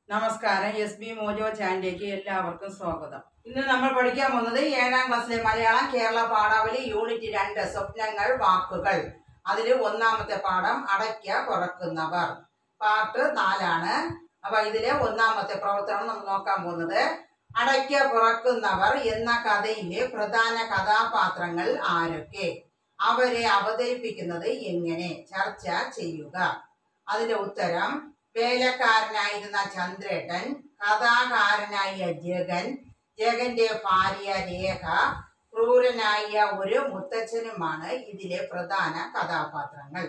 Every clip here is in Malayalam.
നമസ്കാരം എസ് ബി മോജോ ചാനലിലേക്ക് എല്ലാവർക്കും സ്വാഗതം ഇന്ന് നമ്മൾ പഠിക്കാൻ പോകുന്നത് ഏഴാം ക്ലാസ്സിലെ മലയാളം കേരള പാഠാവലി യൂണിറ്റ് രണ്ട് സ്വപ്നങ്ങൾ വാക്കുകൾ അതിൽ ഒന്നാമത്തെ പാഠം അടയ്ക്ക കുറക്കുന്നവർ പാർട്ട് നാലാണ് അപ്പൊ ഇതിലെ ഒന്നാമത്തെ പ്രവർത്തനം നമ്മൾ നോക്കാൻ പോകുന്നത് അടയ്ക്ക പുറക്കുന്നവർ എന്ന കഥയിലെ പ്രധാന കഥാപാത്രങ്ങൾ ആരൊക്കെ അവരെ അവതരിപ്പിക്കുന്നത് എങ്ങനെ ചർച്ച ചെയ്യുക അതിന്റെ ഉത്തരം വേലക്കാരനായിരുന്ന ചന്ദ്രേട്ടൻ കഥാകാരനായ ജഗൻ ജഗന്റെ ഭാര്യ രേഖ ക്രൂരനായ ഒരു മുത്തച്ഛനുമാണ് ഇതിലെ പ്രധാന കഥാപാത്രങ്ങൾ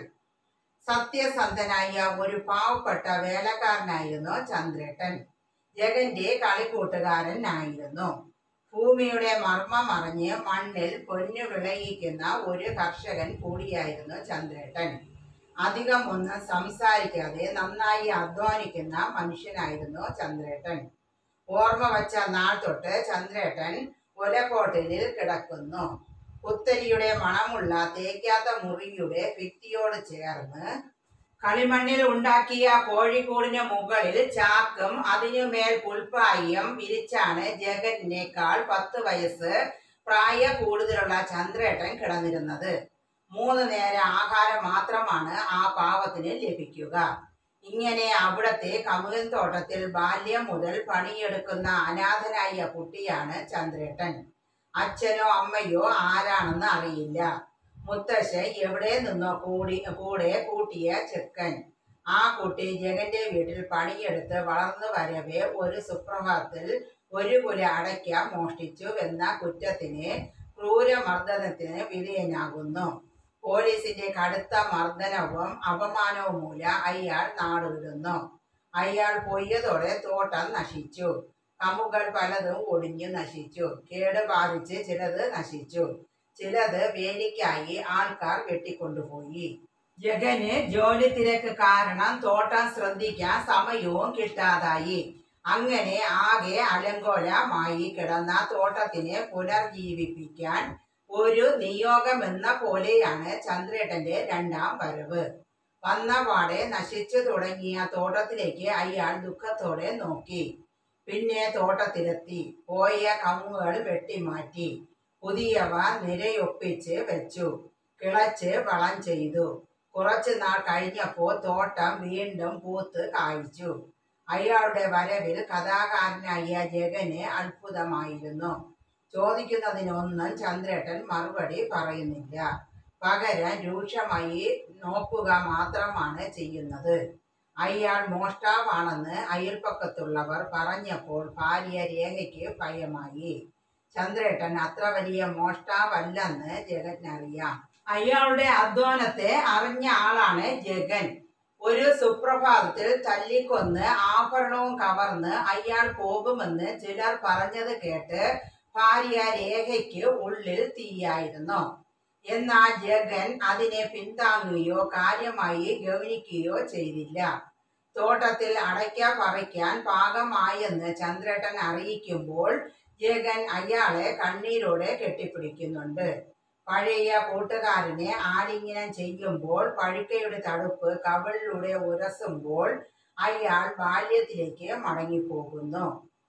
സത്യസന്ധനായ ഒരു പാവപ്പെട്ട വേലക്കാരനായിരുന്നു ചന്ദ്രേട്ടൻ ജഗന്റെ കളിക്കൂട്ടുകാരനായിരുന്നു ഭൂമിയുടെ മർമ്മം അറിഞ്ഞ് മണ്ണിൽ പൊന്നു വിളയിക്കുന്ന ഒരു കർഷകൻ കൂടിയായിരുന്നു ചന്ദ്രേട്ടൻ അധികം ഒന്നും സംസാരിക്കാതെ നന്നായി അധ്വാനിക്കുന്ന മനുഷ്യനായിരുന്നു ചന്ദ്രേട്ടൻ ഓർമ്മ വച്ച നാൾ തൊട്ട് ചന്ദ്രേട്ടൻ ഒലക്കോട്ടലിൽ കിടക്കുന്നു പുത്തരിയുടെ മണമുള്ള തേക്കാത്ത മുറിയുടെ ഭിത്തിയോട് ചേർന്ന് കളിമണ്ണിൽ ഉണ്ടാക്കിയ കോഴിക്കൂടിന് മുകളിൽ ചാക്കും അതിനുമേൽ പുൽപ്പായും വിരിച്ചാണ് ജഗന്നേക്കാൾ പത്ത് വയസ്സ് പ്രായ കൂടുതലുള്ള ചന്ദ്രേട്ടൻ കിടന്നിരുന്നത് മൂന്ന് നേരം ആഹാരം മാത്രമാണ് ആ പാവത്തിന് ലഭിക്കുക ഇങ്ങനെ അവിടത്തെ കമുകൻ തോട്ടത്തിൽ ബാല്യം മുതൽ പണിയെടുക്കുന്ന അനാഥനായ കുട്ടിയാണ് ചന്ദ്രേട്ടൻ അച്ഛനോ അമ്മയോ ആരാണെന്ന് അറിയില്ല മുത്തശ്ശൻ എവിടെ നിന്നോ കൂടി കൂടെ കൂട്ടിയ ചെക്കൻ ആ കുട്ടി ജഗന്റെ വീട്ടിൽ പണിയെടുത്ത് വളർന്നു വരവെ ഒരു സുപ്രഭാതത്തിൽ ഒരു കുല അടയ്ക്ക മോഷ്ടിച്ചു എന്ന കുറ്റത്തിന് ക്രൂരമർദ്ദനത്തിന് വിധേയനാകുന്നു പോലീസിന്റെ കടുത്ത മർദ്ദനവും അപമാനവും മൂലം അയാൾ നാടുവിടുന്നു അയാൾ പൊയ്യതോടെ തോട്ടം നശിച്ചു കമുകൾ പലതും ഒടിഞ്ഞു നശിച്ചു കേട് ബാധിച്ച് ചിലത് നശിച്ചു ചിലത് വേലിക്കായി ആൾക്കാർ വെട്ടിക്കൊണ്ടുപോയി ജഗന് ജോലി തിരക്ക് കാരണം തോട്ടം ശ്രദ്ധിക്കാൻ സമയവും കിട്ടാതായി അങ്ങനെ ആകെ അലങ്കോലമായി കിടന്ന തോട്ടത്തിനെ പുനർജീവിപ്പിക്കാൻ ഒരു നിയോഗമെന്ന പോലെയാണ് ചന്ദ്രേട്ടന്റെ രണ്ടാം വരവ് വന്നപാടെ നശിച്ചു തുടങ്ങിയ തോട്ടത്തിലേക്ക് അയാൾ ദുഃഖത്തോടെ നോക്കി പിന്നെ തോട്ടത്തിലെത്തി പോയ കവുങ്ങുകൾ വെട്ടിമാറ്റി പുതിയവ നിരയൊപ്പിച്ച് വെച്ചു കിളച്ച് വളം ചെയ്തു കുറച്ചു നാൾ കഴിഞ്ഞപ്പോൾ തോട്ടം വീണ്ടും പൂത്ത് കായ്ച്ചു അയാളുടെ വരവിൽ കഥാകാരനായ ജഗന് അത്ഭുതമായിരുന്നു ചോദിക്കുന്നതിനൊന്നും ചന്ദ്രേട്ടൻ മറുപടി പറയുന്നില്ല പകരം രൂക്ഷമായി നോക്കുക മാത്രമാണ് ചെയ്യുന്നത് അയാൾ മോഷ്ടാവാണെന്ന് അയൽപ്പക്കത്തുള്ളവർ പറഞ്ഞപ്പോൾ ഭാര്യ രേഖയ്ക്ക് ഭയമായി ചന്ദ്രേട്ടൻ അത്ര വലിയ മോഷ്ടാവല്ലെന്ന് ജഗനറിയാം അയാളുടെ അധ്വാനത്തെ അറിഞ്ഞ ആളാണ് ജഗൻ ഒരു സുപ്രഭാതത്തിൽ തല്ലിക്കൊന്ന് ആഭരണവും കവർന്ന് അയാൾ പോകുമെന്ന് ചിലർ പറഞ്ഞത് കേട്ട് ഭാര്യ രേഖയ്ക്ക് ഉള്ളിൽ തീയായിരുന്നു എന്നാൽ ജഗൻ അതിനെ പിന്താങ്ങുകയോ കാര്യമായി ഗൗനിക്കുകയോ ചെയ്തില്ല തോട്ടത്തിൽ അടയ്ക്ക പറിക്കാൻ പാകമായെന്ന് ചന്ദ്രേട്ടൻ അറിയിക്കുമ്പോൾ ജഗൻ അയാളെ കണ്ണീരോടെ കെട്ടിപ്പിടിക്കുന്നുണ്ട് പഴയ കൂട്ടുകാരനെ ആലിംഗനം ചെയ്യുമ്പോൾ പഴുക്കയുടെ തടുപ്പ് കവിളിലൂടെ ഉരസുമ്പോൾ അയാൾ ബാല്യത്തിലേക്ക് മടങ്ങിപ്പോകുന്നു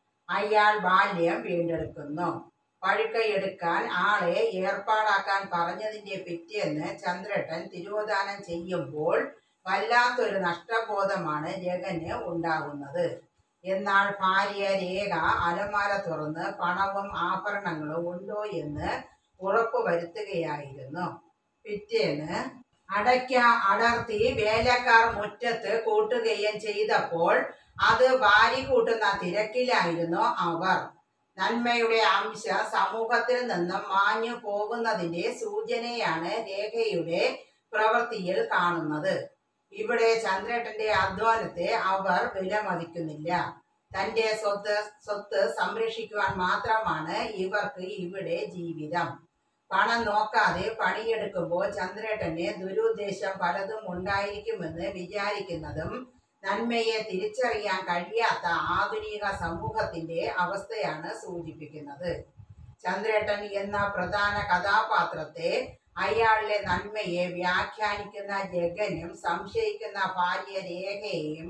അയാൾ ബാല്യം വീണ്ടെടുക്കുന്നു പഴുക്കയെടുക്കാൻ ആളെ ഏർപ്പാടാക്കാൻ പറഞ്ഞതിന്റെ പിറ്റേന്ന് ചന്ദ്രേട്ടൻ തിരോധാനം ചെയ്യുമ്പോൾ വല്ലാത്തൊരു നഷ്ടബോധമാണ് ജഗന് ഉണ്ടാകുന്നത് എന്നാൽ ഭാര്യ രേഖ അലമാര തുറന്ന് പണവും ആഭരണങ്ങളും ഉണ്ടോ എന്ന് ഉറപ്പ് വരുത്തുകയായിരുന്നു പിറ്റേന്ന് അടയ്ക്ക അടർത്തി വേലക്കാർ മുറ്റത്ത് കൂട്ടുകയും ചെയ്തപ്പോൾ അത് വാരി കൂട്ടുന്ന തിരക്കിലായിരുന്നു അവർ നന്മയുടെ അംശ സമൂഹത്തിൽ നിന്നും മാഞ്ഞു പോകുന്നതിന്റെ സൂചനയാണ് രേഖയുടെ പ്രവൃത്തിയിൽ കാണുന്നത് ഇവിടെ ചന്ദ്രേട്ടന്റെ അധ്വാനത്തെ അവർ വിലമതിക്കുന്നില്ല തന്റെ സ്വത്ത് സ്വത്ത് സംരക്ഷിക്കുവാൻ മാത്രമാണ് ഇവർക്ക് ഇവിടെ ജീവിതം പണം നോക്കാതെ പണിയെടുക്കുമ്പോൾ ചന്ദ്രേട്ടന് ദുരുദ്ദേശം പലതും ഉണ്ടായിരിക്കുമെന്ന് വിചാരിക്കുന്നതും നന്മയെ തിരിച്ചറിയാൻ കഴിയാത്ത ആധുനിക സമൂഹത്തിന്റെ അവസ്ഥയാണ് സൂചിപ്പിക്കുന്നത് ചന്ദ്രേട്ടൻ എന്ന പ്രധാന കഥാപാത്രത്തെ അയാളിലെ നന്മയെ വ്യാഖ്യാനിക്കുന്ന ജഗനും സംശയിക്കുന്ന ഭാര്യ രേഖയെയും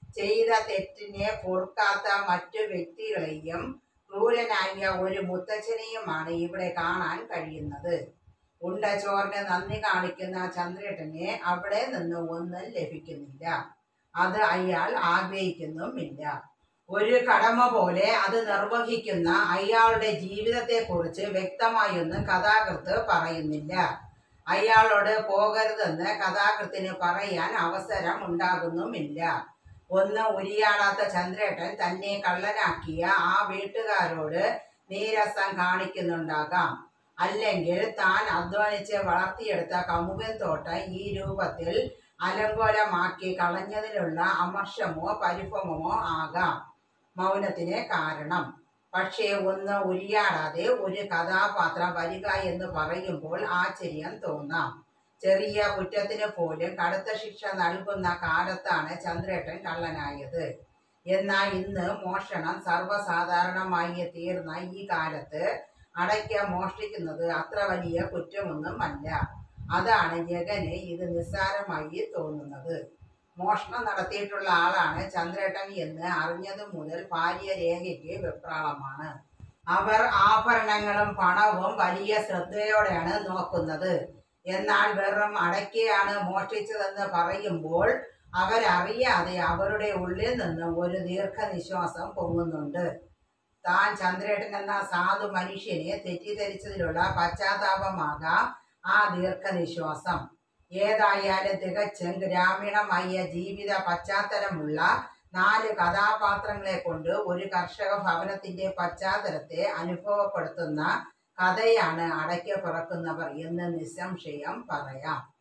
ചെയ്ത തെറ്റിനെ പൊറുക്കാത്ത മറ്റു വ്യക്തികളെയും ക്രൂരനായ ഒരു മുത്തച്ഛനെയുമാണ് ഇവിടെ കാണാൻ കഴിയുന്നത് ഉണ്ട ചോറിന് നന്ദി കാണിക്കുന്ന ചന്ദ്രേട്ടനെ അവിടെ നിന്ന് ഒന്നും ലഭിക്കുന്നില്ല അത് അയാൾ ആഗ്രഹിക്കുന്നുമില്ല ഒരു കടമ പോലെ അത് നിർവഹിക്കുന്ന അയാളുടെ ജീവിതത്തെക്കുറിച്ച് വ്യക്തമായൊന്നും കഥാകൃത്ത് പറയുന്നില്ല അയാളോട് പോകരുതെന്ന് കഥാകൃത്തിന് പറയാൻ അവസരം ഉണ്ടാകുന്നുമില്ല ഒന്ന് ഉരിയാടാത്ത ചന്ദ്രേട്ടൻ തന്നെ കള്ളനാക്കിയ ആ വീട്ടുകാരോട് നീരസം കാണിക്കുന്നുണ്ടാകാം അല്ലെങ്കിൽ താൻ അധ്വാനിച്ച് വളർത്തിയെടുത്ത കമുകൻ തോട്ടം ഈ രൂപത്തിൽ അലങ്കോലമാക്കി കളഞ്ഞതിലുള്ള അമർഷമോ പരിഭവമോ ആകാം മൗനത്തിന് കാരണം പക്ഷേ ഒന്ന് ഉരിയാടാതെ ഒരു കഥാപാത്രം വരിക എന്ന് പറയുമ്പോൾ ആശ്ചര്യം തോന്നാം ചെറിയ കുറ്റത്തിന് പോലും കടുത്ത ശിക്ഷ നൽകുന്ന കാലത്താണ് ചന്ദ്രേട്ടൻ കള്ളനായത് എന്നാൽ ഇന്ന് മോഷണം സർവ്വസാധാരണമായി തീർന്ന ഈ കാലത്ത് അടയ്ക്ക മോഷ്ടിക്കുന്നത് അത്ര വലിയ കുറ്റമൊന്നുമല്ല അതാണ് ജഗന് ഇത് നിസ്സാരമായി തോന്നുന്നത് മോഷണം നടത്തിയിട്ടുള്ള ആളാണ് ചന്ദ്രേട്ടൻ എന്ന് അറിഞ്ഞതു മുതൽ ഭാര്യ രേഖയ്ക്ക് വെപ്രാളമാണ് അവർ ആഭരണങ്ങളും പണവും വലിയ ശ്രദ്ധയോടെയാണ് നോക്കുന്നത് എന്നാൽ വെറും അടയ്ക്കയാണ് മോഷ്ടിച്ചതെന്ന് പറയുമ്പോൾ അവരറിയാതെ അവരുടെ ഉള്ളിൽ നിന്ന് ഒരു ദീർഘനിശ്വാസം പൊങ്ങുന്നുണ്ട് താൻ ചന്ദ്രേട്ടൻ എന്ന സാധു മനുഷ്യനെ തെറ്റിദ്ധരിച്ചതിലുള്ള പശ്ചാത്താപമാകാം ആ ദീർഘനിശ്വാസം ഏതായാലും തികച്ചും ഗ്രാമീണമായ ജീവിത പശ്ചാത്തലമുള്ള നാല് കഥാപാത്രങ്ങളെ കൊണ്ട് ഒരു കർഷക ഭവനത്തിന്റെ പശ്ചാത്തലത്തെ അനുഭവപ്പെടുത്തുന്ന കഥയാണ് അടയ്ക്ക പിറക്കുന്നവർ എന്ന് നിസ്സംശയം പറയാം